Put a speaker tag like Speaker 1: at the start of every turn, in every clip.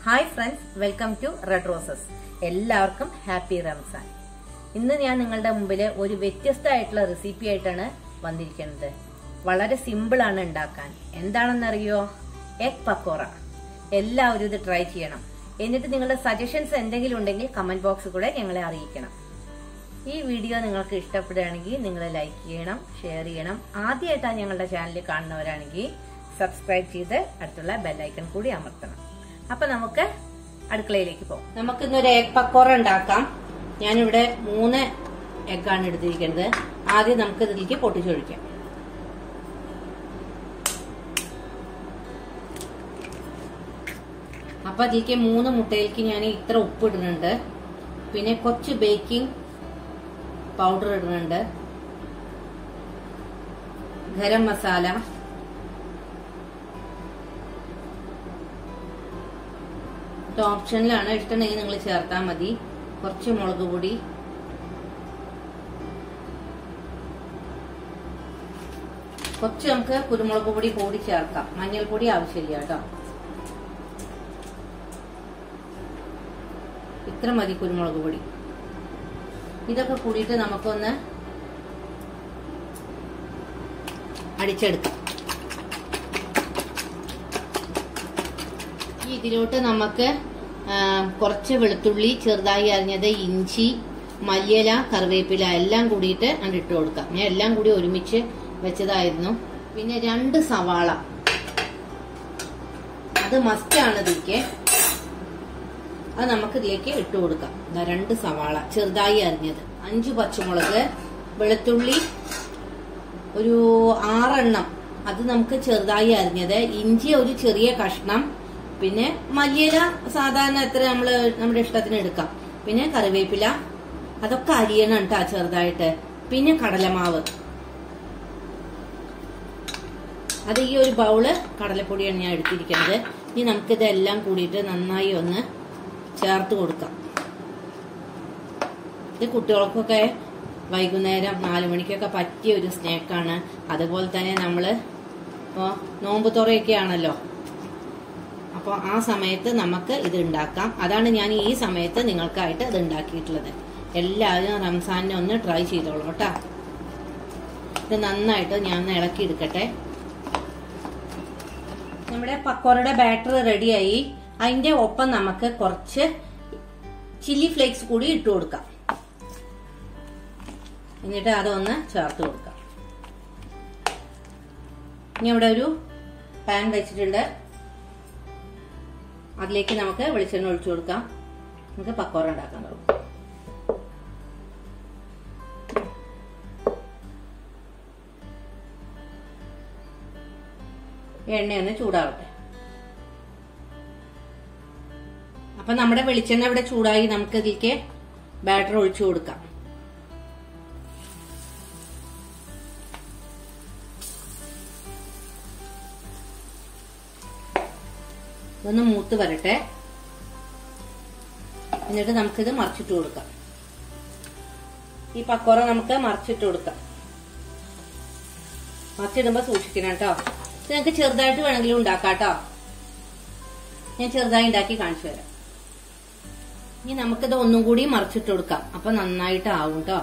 Speaker 1: hi friends welcome to red roses എല്ലാവർക്കും happy Ramzan ഇന്ന് ഞാൻ നിങ്ങളുടെ മുമ്പിൽ ഒരു വ്യത്യസ്തമായിട്ടുള്ള റെസിപ്പി ആയിട്ടാണ് വന്നിരിക്കുന്നത് വളരെ സിമ്പിൾ ആണ് ഉണ്ടാക്കാൻ എന്താണെന്നറിയോ എഗ് പക്കോറ എല്ലാവരും ഇത് ട്രൈ ചെയ്യണം എന്നിട്ട് നിങ്ങളുടെ സജഷൻസ് എന്തെങ്കിലും ഉണ്ടെങ്കിൽ കമന്റ് ബോക്സിൽ കൂടെ ഞങ്ങളെ അറിയിക്കണം ഈ വീഡിയോ നിങ്ങൾക്ക് ഇഷ്ടപ്പെടുകയാണെങ്കിൽ നിങ്ങൾ ലൈക്ക് ചെയ്യണം ഷെയർ ചെയ്യണം ആദ്യമായിട്ടാണ് ഞങ്ങളുടെ ചാനൽ കാണുന്നവരാണെങ്കിൽ സബ്സ്ക്രൈബ് ചെയ്ത് അടുത്തുള്ള ബെല്ലൈക്കൺ കൂടി അമർത്തണം അപ്പൊ നമുക്ക് അടുക്കളയിലേക്ക് പോകാം നമുക്ക് ഇന്നൊരു എഗ് പക്കോറ ഉണ്ടാക്കാം ഞാനിവിടെ മൂന്ന് എഗ്ഗാണ് എടുത്തിരിക്കുന്നത് ആദ്യം നമുക്ക് ഇതിലേക്ക് പൊട്ടിച്ചൊഴിക്കാം അപ്പൊ അതിലേക്ക് മൂന്ന് മുട്ടയിലേക്ക് ഞാൻ ഇത്ര ഉപ്പ് ഇടുന്നുണ്ട് പിന്നെ കുറച്ച് ബേക്കിംഗ് പൗഡർ ഇടുന്നുണ്ട് ഗരം മസാല ഇത് ഓപ്ഷനിലാണ് ഇഷ്ടമുണ്ടെങ്കിൽ നിങ്ങൾ ചേർത്താൽ മതി കുറച്ച് മുളക് പൊടി കുറച്ച് നമുക്ക് കുരുമുളക് പൊടി കൂടി ചേർക്കാം മഞ്ഞൾപ്പൊടി ആവശ്യമില്ല കേട്ടോ ഇത്ര മതി കുരുമുളക് പൊടി ഇതൊക്കെ കൂടിയിട്ട് നമുക്കൊന്ന് അടിച്ചെടുക്കാം ഈ ഇതിലോട്ട് നമുക്ക് കുറച്ച് വെളുത്തുള്ളി ചെറുതായി അരിഞ്ഞത് ഇഞ്ചി മല്ലിയില കറിവേപ്പില എല്ലാം കൂടിയിട്ട് അങ്ങോട്ട് ഇട്ട് കൊടുക്കാം ഞാൻ എല്ലാം കൂടി ഒരുമിച്ച് വെച്ചതായിരുന്നു പിന്നെ രണ്ട് സവാള അത് മസ്റ്റാണ് ഇതിലേക്ക് അത് നമുക്ക് ഇതിലേക്ക് ഇട്ട് കൊടുക്കാം രണ്ട് സവാള ചെറുതായി അരിഞ്ഞത് അഞ്ച് പച്ചമുളക് വെളുത്തുള്ളി ഒരു ആറെണ്ണം അത് നമുക്ക് ചെറുതായി അരിഞ്ഞത് ഇഞ്ചി ഒരു ചെറിയ കഷ്ണം പിന്നെ മല്ലിയില സാധാരണ എത്ര നമ്മള് നമ്മുടെ ഇഷ്ടത്തിന് എടുക്കാം പിന്നെ കറിവേപ്പില അതൊക്കെ അരിയണം കേട്ടോ ചെറുതായിട്ട് പിന്നെ കടലമാവ് അത് ഈ ഒരു ബൗള് കടലപ്പൊടിയാണ് ഞാൻ എടുത്തിരിക്കുന്നത് ഇനി നമുക്കിതെല്ലാം കൂടിയിട്ട് നന്നായി ഒന്ന് ചേർത്ത് കൊടുക്കാം ഇത് കുട്ടികൾക്കൊക്കെ വൈകുന്നേരം നാലു മണിക്കൊക്കെ പറ്റിയ ഒരു സ്നാക്കാണ് അതുപോലെ തന്നെ നമ്മള് ഇപ്പോ നോമ്പ് തുറയൊക്കെ ആണല്ലോ അപ്പോൾ ആ സമയത്ത് നമുക്ക് ഇത് ഉണ്ടാക്കാം അതാണ് ഞാൻ ഈ സമയത്ത് നിങ്ങൾക്കായിട്ട് ഇത് ഉണ്ടാക്കിയിട്ടുള്ളത് എല്ലാവരും റംസാനിനെ ഒന്ന് ട്രൈ ചെയ്തോളൂ കേട്ടോ ഇത് നന്നായിട്ട് ഞാൻ ഒന്ന് ഇളക്കി എടുക്കട്ടെ നമ്മുടെ പക്കോറയുടെ ബാറ്റർ റെഡിയായി അതിന്റെ ഒപ്പം നമുക്ക് കുറച്ച് ചില്ലി ഫ്ലേക്സ് കൂടി ഇട്ട് കൊടുക്കാം എന്നിട്ട് അതൊന്ന് ചേർത്ത് കൊടുക്കാം ഇനി ഇവിടെ ഒരു പാൻ വെച്ചിട്ടുണ്ട് അതിലേക്ക് നമുക്ക് വെളിച്ചെണ്ണ ഒഴിച്ചു കൊടുക്കാം നമുക്ക് പക്കോറ ഉണ്ടാക്കാൻ തുടങ്ങും എണ്ണയൊന്ന് ചൂടാവട്ടെ അപ്പൊ നമ്മുടെ വെളിച്ചെണ്ണ ഇവിടെ ചൂടായി നമുക്ക് ഇതിലേക്ക് ബാറ്റർ ഒഴിച്ചു കൊടുക്കാം ഇതൊന്ന് മൂത്ത് വരട്ടെ എന്നിട്ട് നമുക്കിത് മറിച്ചിട്ട് കൊടുക്കാം ഈ പക്കോറ നമുക്ക് മറിച്ചിട്ട് കൊടുക്കാം മറിച്ചിടുമ്പോ സൂക്ഷിക്കണം കേട്ടോ ഇത് നിങ്ങൾക്ക് ചെറുതായിട്ട് വേണമെങ്കിലും ഉണ്ടാക്കാം കേട്ടോ ഞാൻ ചെറുതായി ഉണ്ടാക്കി കാണിച്ചു തരാം ഇനി നമുക്കിത് ഒന്നും കൂടി മറിച്ചിട്ട് കൊടുക്കാം അപ്പൊ നന്നായിട്ട് ആവും കേട്ടോ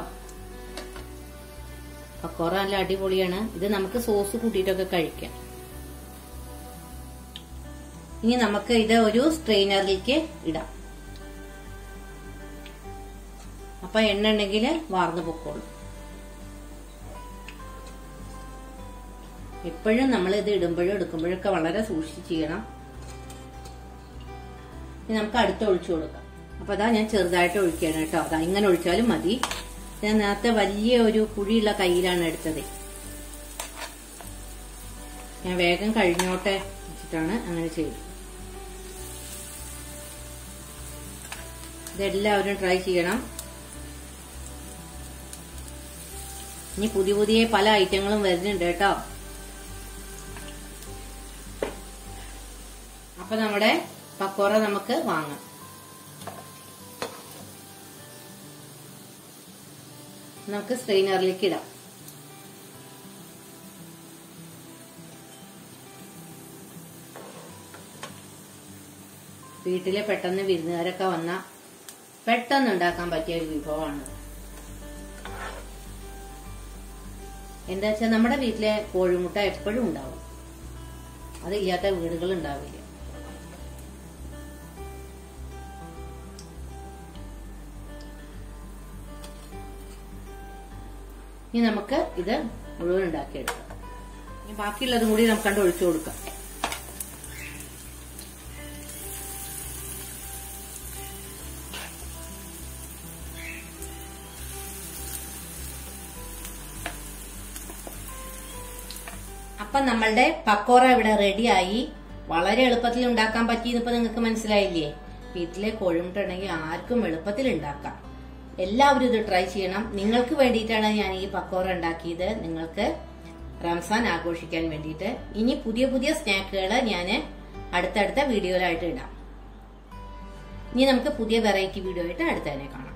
Speaker 1: പക്കോറ നല്ല അടിപൊളിയാണ് ഇത് നമുക്ക് സോസ് കൂട്ടിയിട്ടൊക്കെ കഴിക്കാം ഇനി നമുക്ക് ഇത് ഒരു സ്ട്രെയിനറിലേക്ക് ഇടാം അപ്പൊ എണ്ണ ഉണ്ടെങ്കിൽ വാർന്നു പൊക്കോളും എപ്പോഴും നമ്മൾ ഇത് ഇടുമ്പോഴും എടുക്കുമ്പോഴൊക്കെ വളരെ സൂക്ഷിച്ച് ചെയ്യണം ഇനി നമുക്ക് അടുത്ത് ഒഴിച്ചു കൊടുക്കാം അപ്പൊ അതാ ഞാൻ ചെറുതായിട്ട് ഒഴിക്കുകയാണ് കേട്ടോ അതാ ഇങ്ങനെ ഒഴിച്ചാലും മതി ഞാൻ നേരത്തെ വലിയ ഒരു കുഴിയുള്ള കയ്യിലാണ് എടുത്തത് ഞാൻ വേഗം കഴിഞ്ഞോട്ടെ വെച്ചിട്ടാണ് അങ്ങനെ ചെയ്തത് ഇതെല്ലാവരും ട്രൈ ചെയ്യണം ഇനി പുതിയ പുതിയ പല ഐറ്റങ്ങളും വരുന്നുണ്ട് കേട്ടോ അപ്പൊ നമ്മുടെ പക്കോറ നമുക്ക് വാങ്ങാം നമുക്ക് സ്ട്രെയിനറിലേക്ക് ഇടാം വീട്ടിലെ പെട്ടെന്ന് വിരുന്നുകാരൊക്കെ വന്ന പെട്ടെന്ന് ഉണ്ടാക്കാൻ പറ്റിയ ഒരു വിഭവമാണ് എന്താ വെച്ചാൽ നമ്മുടെ വീട്ടിലെ കോഴിമുട്ട എപ്പോഴും ഉണ്ടാവും അതില്ലാത്ത വീടുകൾ ഉണ്ടാവില്ല ഇനി നമുക്ക് ഇത് മുഴുവൻ ഉണ്ടാക്കിയെടുക്കാം ഇനി ബാക്കിയുള്ളതും കൂടി നമുക്ക് കണ്ട് ഒഴിച്ചു കൊടുക്കാം അപ്പൊ നമ്മളുടെ പക്കോറ ഇവിടെ റെഡിയായി വളരെ എളുപ്പത്തിൽ ഉണ്ടാക്കാൻ പറ്റിയെന്ന് ഇപ്പൊ നിങ്ങൾക്ക് മനസ്സിലായില്ലേ വീട്ടിലെ കോഴിമുട്ട ഉണ്ടെങ്കിൽ ആർക്കും എളുപ്പത്തിൽ ഉണ്ടാക്കാം എല്ലാവരും ഇത് ട്രൈ ചെയ്യണം നിങ്ങൾക്ക് വേണ്ടിയിട്ടാണ് ഞാൻ ഈ പക്കോറ ഉണ്ടാക്കിയത് നിങ്ങൾക്ക് റംസാൻ ആഘോഷിക്കാൻ വേണ്ടിയിട്ട് ഇനി പുതിയ പുതിയ സ്നാക്കുകൾ ഞാൻ അടുത്തടുത്ത വീഡിയോയിലായിട്ട് ഇടാം ഇനി നമുക്ക് പുതിയ വെറൈറ്റി വീഡിയോ ആയിട്ട് അടുത്തതിനെ കാണാം